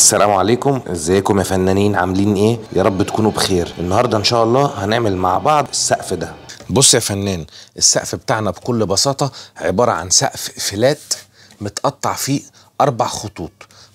السلام عليكم ازيكم يا فنانين عاملين ايه يا رب تكونوا بخير النهارده ان شاء الله هنعمل مع بعض السقف ده بص يا فنان السقف بتاعنا بكل بساطه عباره عن سقف فلات متقطع فيه اربع خطوط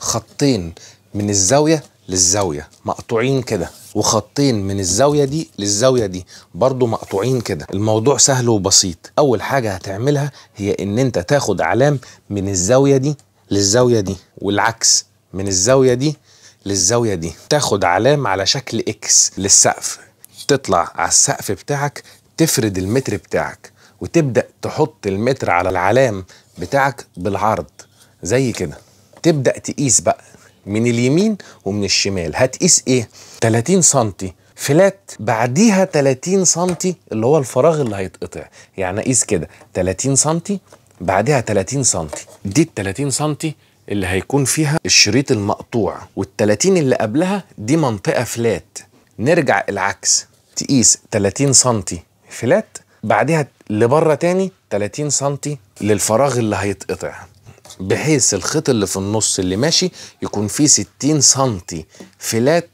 خطين من الزاويه للزاويه مقطوعين كده وخطين من الزاويه دي للزاويه دي برضو مقطوعين كده الموضوع سهل وبسيط اول حاجه هتعملها هي ان انت تاخد علام من الزاويه دي للزاويه دي والعكس من الزاويه دي للزاويه دي تاخد علام على شكل اكس للسقف تطلع على السقف بتاعك تفرد المتر بتاعك وتبدا تحط المتر على العلام بتاعك بالعرض زي كده تبدا تقيس بقى من اليمين ومن الشمال هتقيس ايه 30 سنتي فلات بعديها 30 سنتي اللي هو الفراغ اللي هيتقطع يعني اقيس كده 30 سنتي بعدها 30 سنتي دي ال 30 سنتي اللي هيكون فيها الشريط المقطوع وال 30 اللي قبلها دي منطقة فلات نرجع العكس تقيس 30 سنتي فلات بعدها لبره تاني 30 سنتي للفراغ اللي هيتقطع بحيث الخيط اللي في النص اللي ماشي يكون فيه 60 سنتي فلات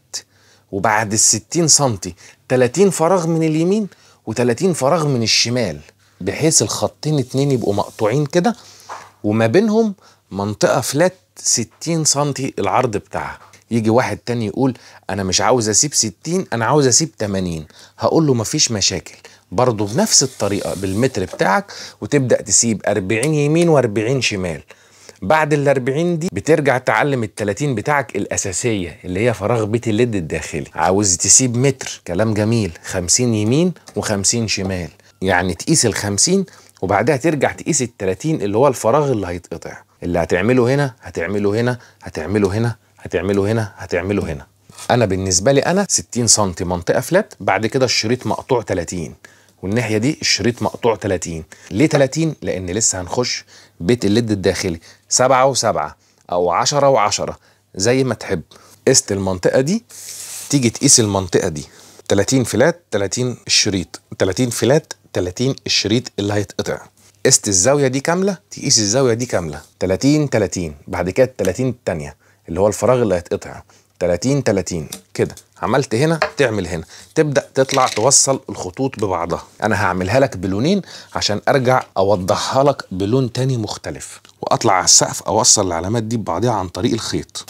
وبعد ال 60 سنتي 30 فراغ من اليمين و30 فراغ من الشمال بحيث الخطين اتنين يبقوا مقطوعين كده وما بينهم منطقة فلات 60 سنتي العرض بتاعها يجي واحد تاني يقول انا مش عاوز اسيب 60 انا عاوز اسيب 80 هقول له مفيش مشاكل برضه بنفس الطريقة بالمتر بتاعك وتبدأ تسيب 40 يمين و40 شمال بعد ال 40 دي بترجع تعلم ال 30 بتاعك الاساسيه اللي هي فراغ بيت الليد الداخلي عاوز تسيب متر كلام جميل 50 يمين و50 شمال يعني تقيس ال 50 وبعدها ترجع تقيس ال 30 اللي هو الفراغ اللي هيتقطع اللي هتعمله هنا هتعمله هنا هتعمله هنا هتعمله هنا هتعمله هنا انا بالنسبه لي انا 60 سم منطقه فلات بعد كده الشريط مقطوع 30 والناحيه دي الشريط مقطوع 30 ليه 30 لان لسه هنخش بيت الليد الداخلي 7 و7 او 10 و10 زي ما تحب قست المنطقه دي تيجي تقيس المنطقه دي 30 فلات 30 الشريط 30 فلات 30 الشريط اللي هيتقطع قست الزاويه دي كامله تقيس الزاويه دي كامله 30 30 بعد كده 30 الثانيه اللي هو الفراغ اللي هيتقطع 30 30 كده عملت هنا تعمل هنا تبدا تطلع توصل الخطوط ببعضها انا هعملها لك بلونين عشان ارجع اوضحها لك بلون تاني مختلف واطلع على السقف اوصل العلامات دي ببعضها عن طريق الخيط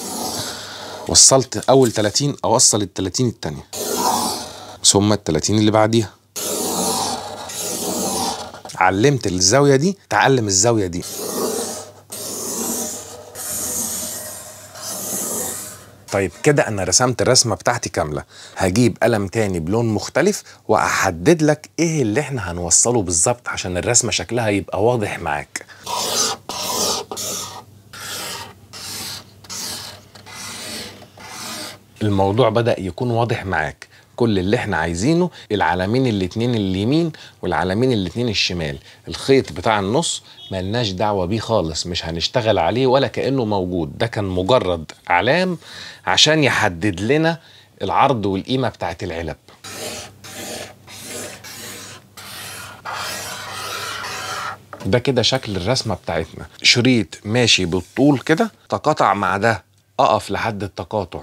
وصلت اول 30 اوصل ال 30 التانية ثم ال 30 اللي بعديها علمت الزاويه دي تعلم الزاويه دي طيب كده انا رسمت الرسمه بتاعتي كامله هجيب قلم تاني بلون مختلف واحدد لك ايه اللي احنا هنوصله بالظبط عشان الرسمه شكلها يبقى واضح معاك الموضوع بدأ يكون واضح معاك كل اللي احنا عايزينه العلامين الاتنين اليمين والعلامين الاتنين الشمال الخيط بتاع النص ملناش دعوة بيه خالص مش هنشتغل عليه ولا كأنه موجود ده كان مجرد علام عشان يحدد لنا العرض والقيمة بتاعت العلب ده كده شكل الرسمة بتاعتنا شريط ماشي بالطول كده تقاطع مع ده اقف لحد التقاطع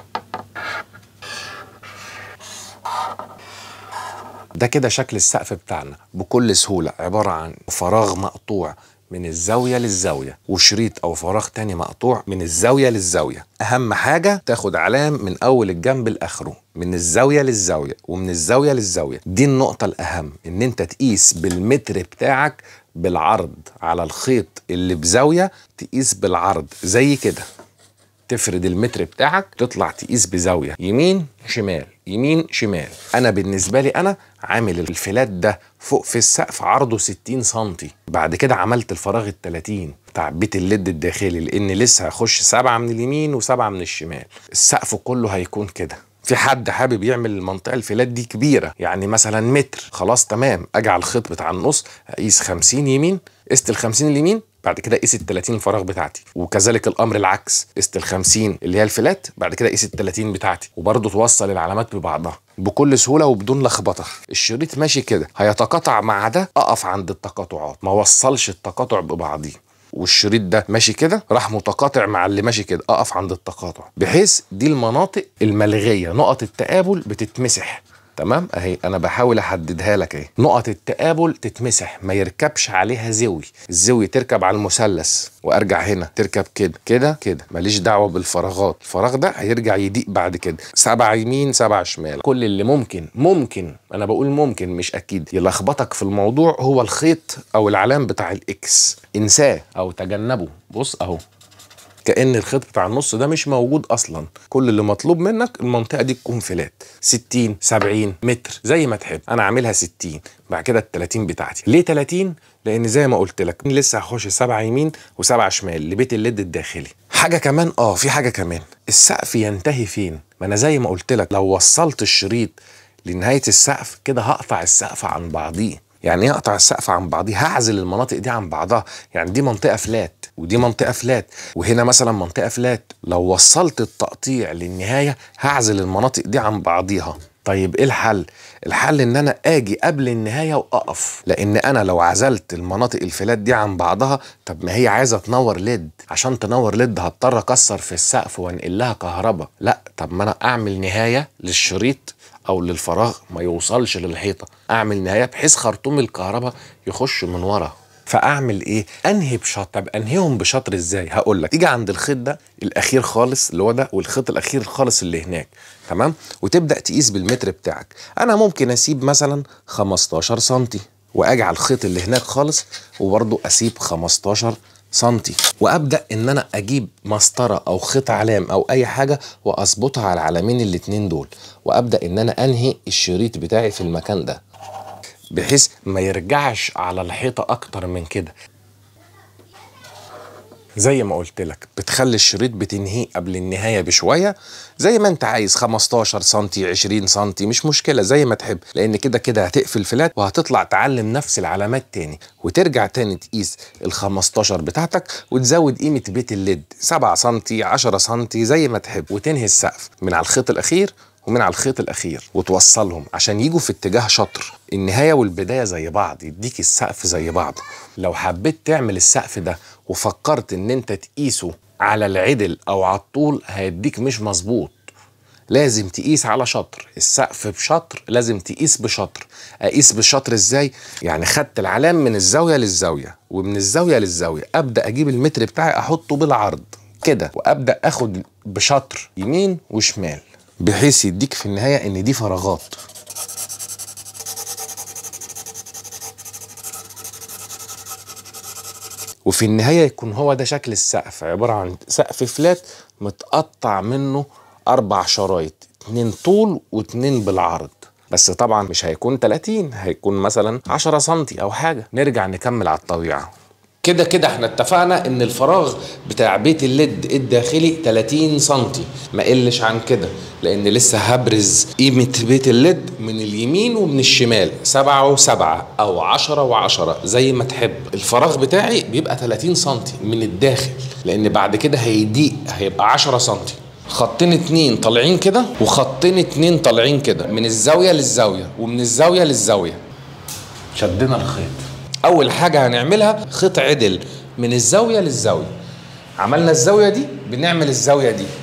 ده كده شكل السقف بتاعنا بكل سهولة عبارة عن فراغ مقطوع من الزاوية للزاوية وشريط أو فراغ تاني مقطوع من الزاوية للزاوية أهم حاجة تاخد علام من أول الجنب لآخره من الزاوية للزاوية ومن الزاوية للزاوية دي النقطة الأهم إن أنت تقيس بالمتر بتاعك بالعرض على الخيط اللي بزاوية تقيس بالعرض زي كده تفرد المتر بتاعك تطلع تقيس بزاويه يمين شمال يمين شمال انا بالنسبه لي انا عامل الفلات ده فوق في السقف عرضه 60 سنتي بعد كده عملت الفراغ ال 30 بتاع بيت الليد الداخلي لان لسه هخش سبعه من اليمين وسبعه من الشمال السقف كله هيكون كده في حد حابب يعمل المنطقه الفلات دي كبيره يعني مثلا متر خلاص تمام اجي على الخيط بتاع النص اقيس 50 يمين قست ال 50 اليمين بعد كده قيس ال 30 فراغ بتاعتي وكذلك الامر العكس قست ال 50 اللي هي الفلات بعد كده قيس ال 30 بتاعتي وبرضه توصل العلامات ببعضها بكل سهوله وبدون لخبطه الشريط ماشي كده هيتقاطع مع ده اقف عند التقاطعات ما وصلش التقاطع ببعضيه والشريط ده ماشي كده راح متقاطع مع اللي ماشي كده اقف عند التقاطع بحيث دي المناطق الملغيه نقط التقابل بتتمسح تمام اهي انا بحاول احددها لك اهي نقط التقابل تتمسح ما يركبش عليها زوي الزوي تركب على المثلث وارجع هنا تركب كده كده كده ماليش دعوه بالفراغات الفراغ ده هيرجع يضيق بعد كده سبعة يمين سبعة شمال كل اللي ممكن ممكن انا بقول ممكن مش اكيد يلخبطك في الموضوع هو الخيط او العلام بتاع الاكس انساه او تجنبه بص اهو كأن الخيط بتاع النص ده مش موجود أصلا كل اللي مطلوب منك المنطقة دي تكون فلات 60 70 متر زي ما تحب أنا عاملها 60 بعد كده ال 30 بتاعتي ليه 30 لأن زي ما قلت لك لسه هخش سبعة يمين وسبعة شمال لبيت الليد الداخلي حاجة كمان اه في حاجة كمان السقف ينتهي فين ما أنا زي ما قلت لك لو وصلت الشريط لنهاية السقف كده هقطع السقف عن بعضيه يعني ايه اقطع السقف عن بعضيه هعزل المناطق دي عن بعضها يعني دي منطقه فلات ودي منطقه فلات وهنا مثلا منطقه فلات لو وصلت التقطيع للنهايه هعزل المناطق دي عن بعضيها طيب ايه الحل الحل ان انا اجي قبل النهايه واقف لان انا لو عزلت المناطق الفلات دي عن بعضها طب ما هي عايزه تنور ليد عشان تنور ليد هضطر اكسر في السقف وانقل لها كهرباء لا طب ما انا اعمل نهايه للشريط او للفراغ ما يوصلش للحيطه اعمل نهايه بحيث خرطوم الكهرباء يخش من ورا فاعمل ايه انهي بشطر طب انهيهم بشطر ازاي هقول لك تيجي عند الخيط ده الاخير خالص اللي هو ده والخيط الاخير خالص اللي هناك تمام وتبدا تقيس بالمتر بتاعك انا ممكن اسيب مثلا 15 سم واجي على الخيط اللي هناك خالص وبرضه اسيب 15 سنتي وابدا ان انا اجيب مسطره او خيط علام او اي حاجه واظبطها على العلامين الاتنين دول وابدا ان انا انهي الشريط بتاعي في المكان ده بحيث ما يرجعش على الحيطه اكتر من كده زي ما قلت لك بتخلي الشريط بتنهيه قبل النهايه بشويه زي ما انت عايز 15 سم 20 سم مش مشكله زي ما تحب لان كده كده هتقفل فلات وهتطلع تعلم نفس العلامات تاني وترجع تاني تقيس ال 15 بتاعتك وتزود قيمه بيت الليد 7 سم 10 سم زي ما تحب وتنهي السقف من على الخيط الاخير ومن على الخيط الاخير وتوصلهم عشان يجوا في اتجاه شطر النهايه والبدايه زي بعض يديك السقف زي بعض لو حبيت تعمل السقف ده وفكرت ان انت تقيسه على العدل او على الطول هيديك مش مظبوط لازم تقيس على شطر السقف بشطر لازم تقيس بشطر اقيس بشطر ازاي يعني خدت العلام من الزاويه للزاويه ومن الزاويه للزاويه ابدا اجيب المتر بتاعي احطه بالعرض كده وابدا اخد بشطر يمين وشمال بحيث يديك في النهايه ان دي فراغات وفي النهايه يكون هو ده شكل السقف عباره عن سقف فلات متقطع منه اربع شرايط اتنين طول واتنين بالعرض بس طبعا مش هيكون 30 هيكون مثلا 10 سنتي او حاجه نرجع نكمل على الطبيعه كده كده احنا اتفقنا ان الفراغ بتاع بيت الليد الداخلي 30 سنتي ما قلش عن كده لان لسه هبرز قيمة بيت الليد من اليمين ومن الشمال سبعة وسبعة او عشرة وعشرة زي ما تحب الفراغ بتاعي بيبقى 30 سنتي من الداخل لان بعد كده هيضيق هيبقى 10 سنتي خطين اتنين طالعين كده وخطين اتنين طالعين كده من الزاوية للزاوية ومن الزاوية للزاوية شدنا الخيط اول حاجه هنعملها خيط عدل من الزاويه للزاويه عملنا الزاويه دي بنعمل الزاويه دي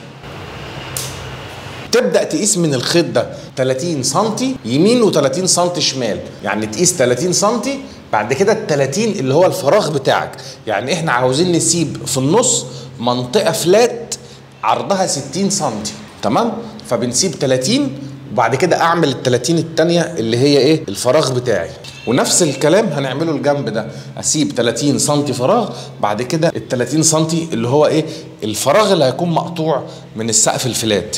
تبدا تقيس من الخيط ده 30 سم يمين و30 سم شمال يعني تقيس 30 سم بعد كده ال 30 اللي هو الفراغ بتاعك يعني احنا عاوزين نسيب في النص منطقه فلات عرضها 60 سم تمام فبنسيب 30 وبعد كده اعمل ال 30 الثانيه اللي هي ايه الفراغ بتاعي ونفس الكلام هنعمله الجنب ده اسيب 30 سم فراغ بعد كده ال 30 سم اللي هو ايه الفراغ اللي هيكون مقطوع من السقف الفلات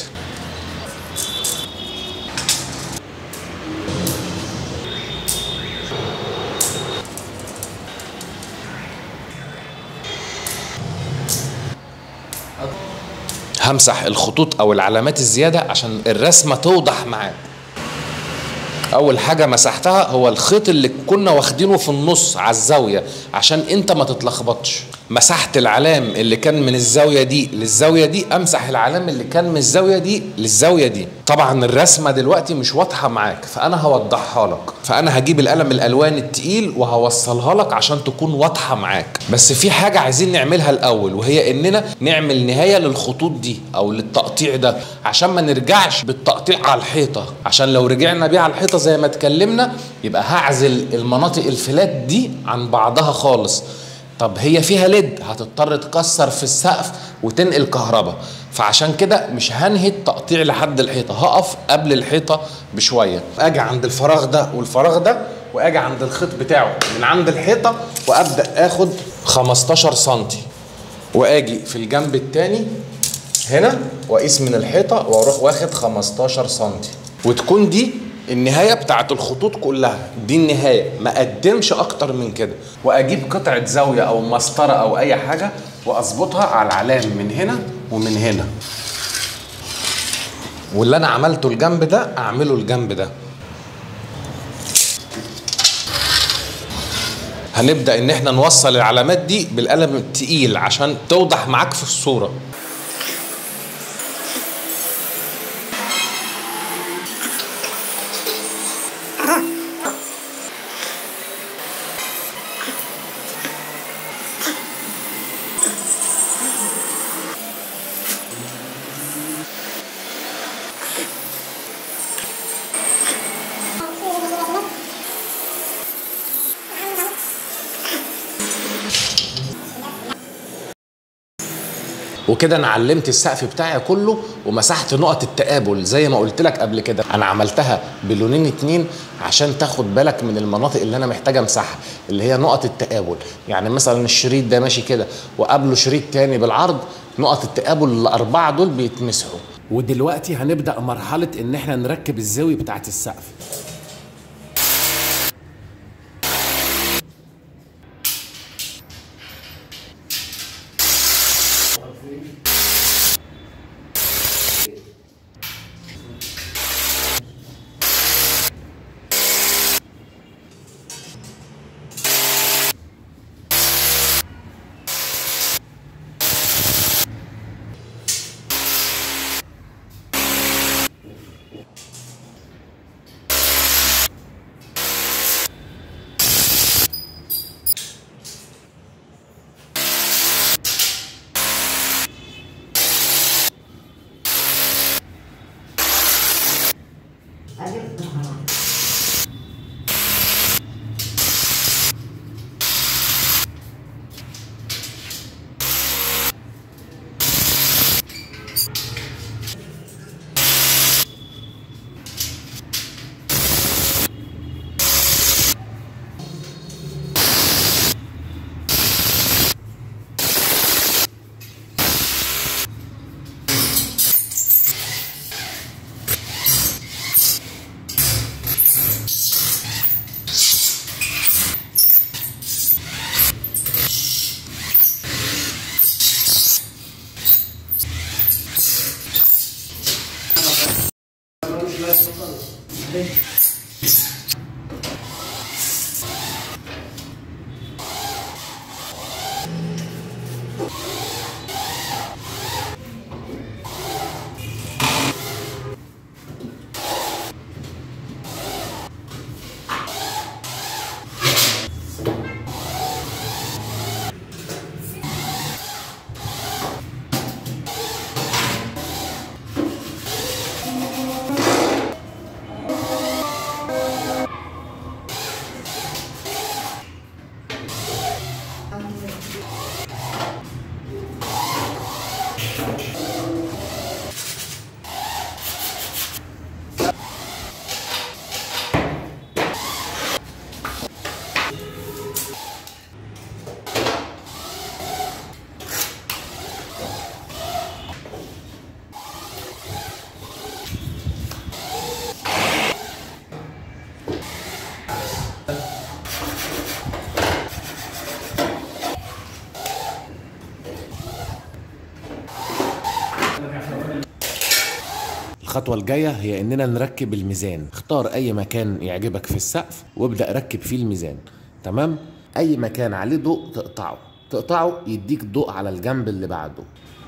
همسح الخطوط او العلامات الزياده عشان الرسمه توضح معاك اول حاجه مسحتها هو الخيط اللي كنا واخدينه في النص على الزاويه عشان انت ما تتلخبطش مسحت العلام اللي كان من الزاويه دي للزاويه دي امسح العلام اللي كان من الزاويه دي للزاويه دي طبعا الرسمه دلوقتي مش واضحه معاك فانا هوضحها لك فانا هجيب القلم الالوان التقيل وهوصلها لك عشان تكون واضحه معاك بس في حاجه عايزين نعملها الاول وهي اننا نعمل نهايه للخطوط دي او للتقطيع ده عشان ما نرجعش بالتقطيع على الحيطه عشان لو رجعنا بيه على الحيطه زي ما اتكلمنا يبقى هعزل المناطق الفلات دي عن بعضها خالص طب هي فيها ليد هتضطر تكسر في السقف وتنقل كهرباء فعشان كده مش هنهي التقطيع لحد الحيطه هقف قبل الحيطه بشويه اجي عند الفراغ ده والفراغ ده واجي عند الخيط بتاعه من عند الحيطه وابدا اخد 15 سم واجي في الجنب التاني هنا واقيس من الحيطه واروح واخد 15 سم وتكون دي النهايه بتاعت الخطوط كلها دي النهايه ما اقدمش اكتر من كده واجيب قطعه زاويه او مسطره او اي حاجه واظبطها على العلام من هنا ومن هنا واللي انا عملته الجنب ده اعمله الجنب ده هنبدا ان احنا نوصل العلامات دي بالقلم التقيل عشان توضح معاك في الصوره وكده انا علمت السقف بتاعي كله ومسحت نقط التقابل زي ما قلت لك قبل كده انا عملتها بلونين اتنين عشان تاخد بالك من المناطق اللي انا محتاج امسحها اللي هي نقط التقابل يعني مثلا الشريط ده ماشي كده وقبله شريط تاني بالعرض نقط التقابل الاربعه دول بيتمسحوا ودلوقتي هنبدا مرحله ان احنا نركب الزاويه بتاعت السقف الخطوة الجاية هي إننا نركب الميزان اختار أي مكان يعجبك في السقف وابدأ ركب فيه الميزان تمام أي مكان عليه ضوء تقطعه تقطعه يديك ضوء على الجنب اللي بعده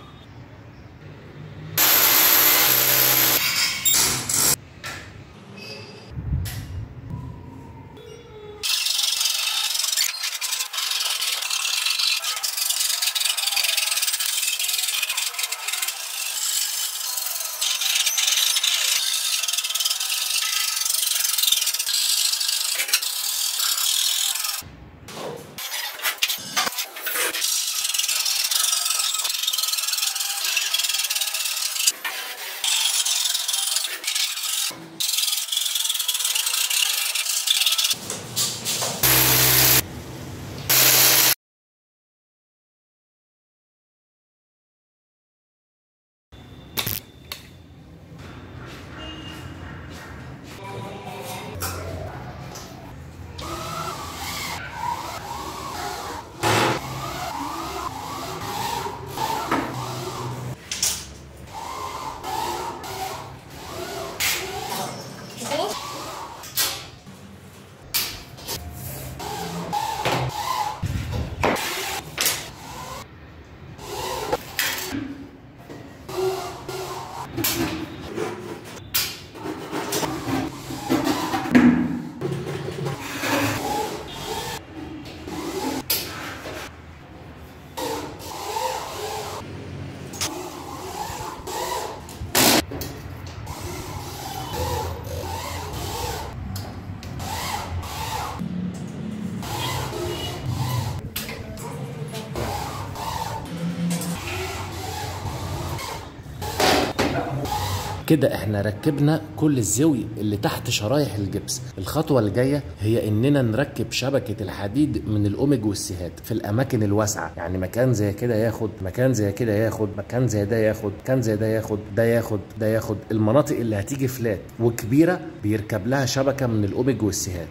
كده احنا ركبنا كل الزوي اللي تحت شرايح الجبس الخطوة الجاية هي اننا نركب شبكة الحديد من الاوميج والسيهات في الاماكن الواسعة يعني مكان زي كده ياخد مكان زي كده ياخد مكان زي ده ياخد مكان زي ده ياخد ده ياخد ده ياخد المناطق اللي هتيجي فلات وكبيرة بيركب لها شبكة من الاوميج والسيهات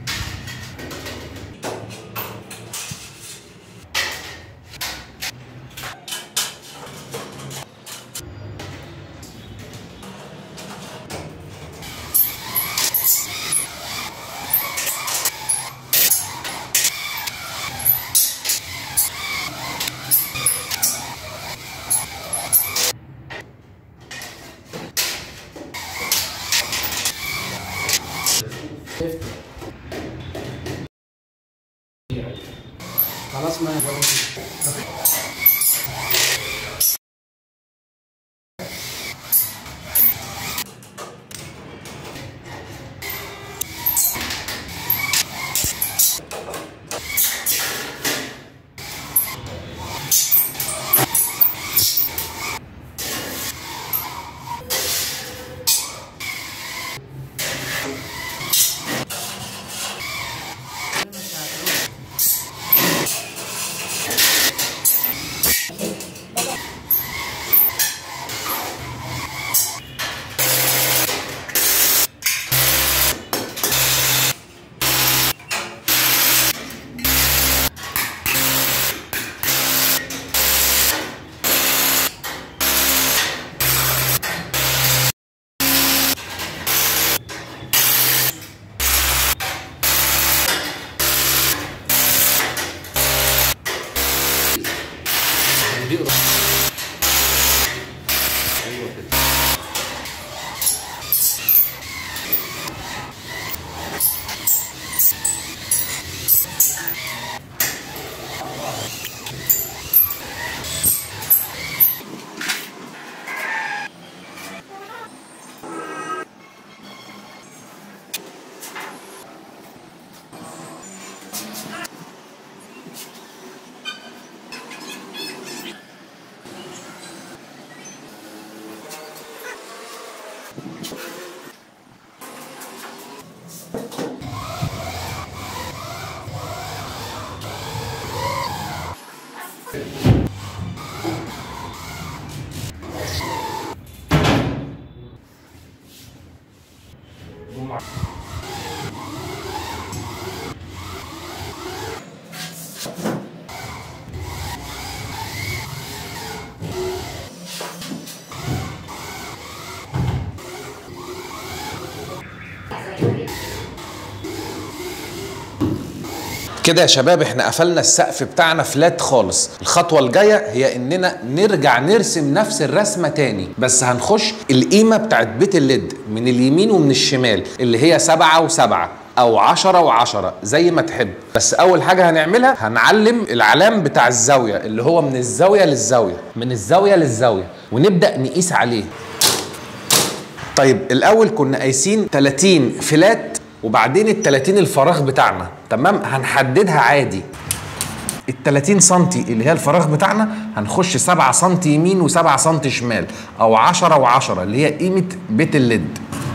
خلاص ما كده يا شباب احنا قفلنا السقف بتاعنا فلات خالص الخطوة الجاية هي اننا نرجع نرسم نفس الرسمة تاني بس هنخش القيمة بتاعت بيت الليد من اليمين ومن الشمال اللي هي سبعة وسبعة او عشرة وعشرة زي ما تحب بس اول حاجة هنعملها هنعلم العلام بتاع الزاوية اللي هو من الزاوية للزاوية من الزاوية للزاوية ونبدأ نقيس عليه طيب الاول كنا قايسين 30 فلات وبعدين ال 30 الفراغ بتاعنا تمام هنحددها عادي ال 30 سم اللي هي الفراغ بتاعنا هنخش 7 سم يمين و7 سم شمال او 10 و10 اللي هي قيمه بيت الليد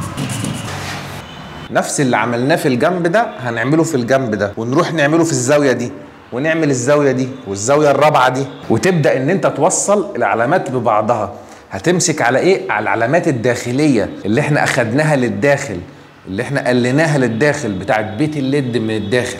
نفس اللي عملناه في الجنب ده هنعمله في الجنب ده ونروح نعمله في الزاويه دي ونعمل الزاويه دي والزاويه الرابعه دي وتبدا ان انت توصل العلامات ببعضها هتمسك على ايه على العلامات الداخليه اللي احنا اخدناها للداخل اللي احنا قلناها للداخل بتاعت بيت الليد من الداخل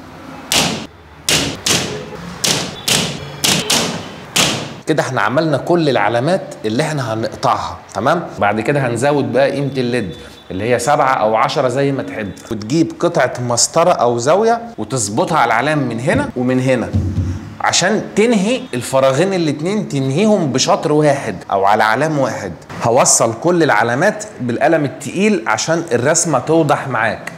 كده احنا عملنا كل العلامات اللي احنا هنقطعها تمام بعد كده هنزود بقى قيمه الليد اللي هي سبعة أو عشرة زي ما تحب وتجيب قطعة مسطرة أو زاوية وتظبطها على العلام من هنا ومن هنا عشان تنهي الفراغين الاتنين تنهيهم بشطر واحد أو على علام واحد هوصل كل العلامات بالقلم التقيل عشان الرسمة توضح معاك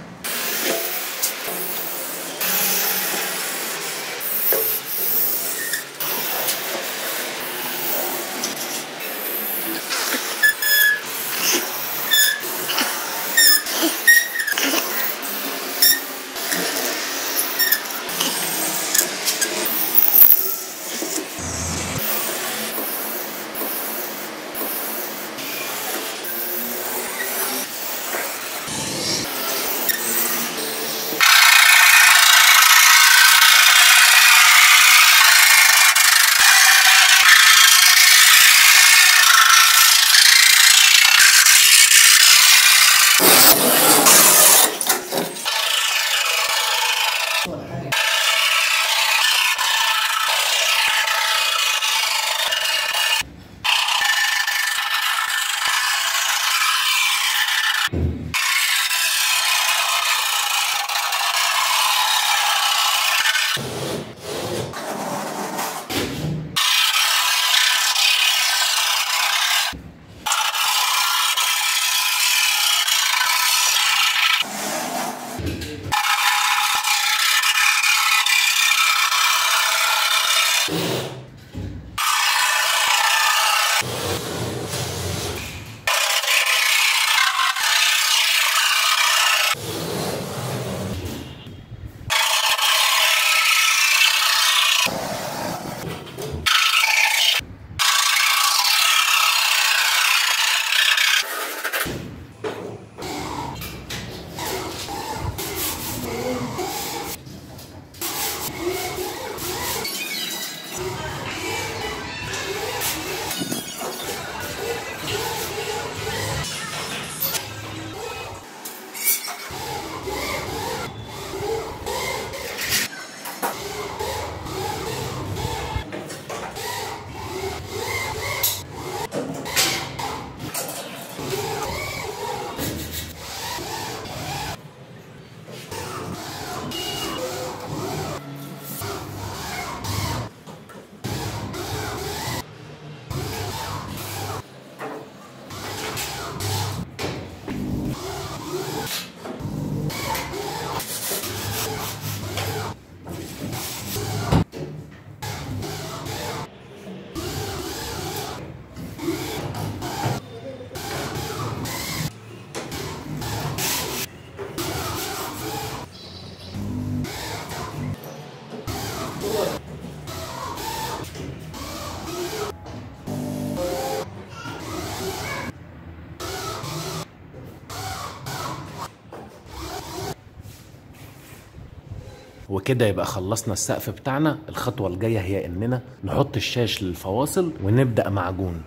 وكده يبقى خلصنا السقف بتاعنا الخطوة الجاية هي اننا نحط الشاش للفواصل ونبدأ معجون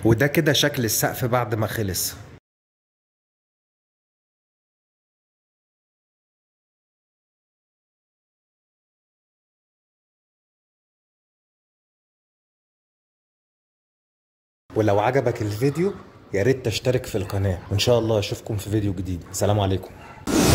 وده كده شكل السقف بعد ما خلص ولو عجبك الفيديو يا ريت تشترك في القناة وإن شاء الله أشوفكم في فيديو جديد سلام عليكم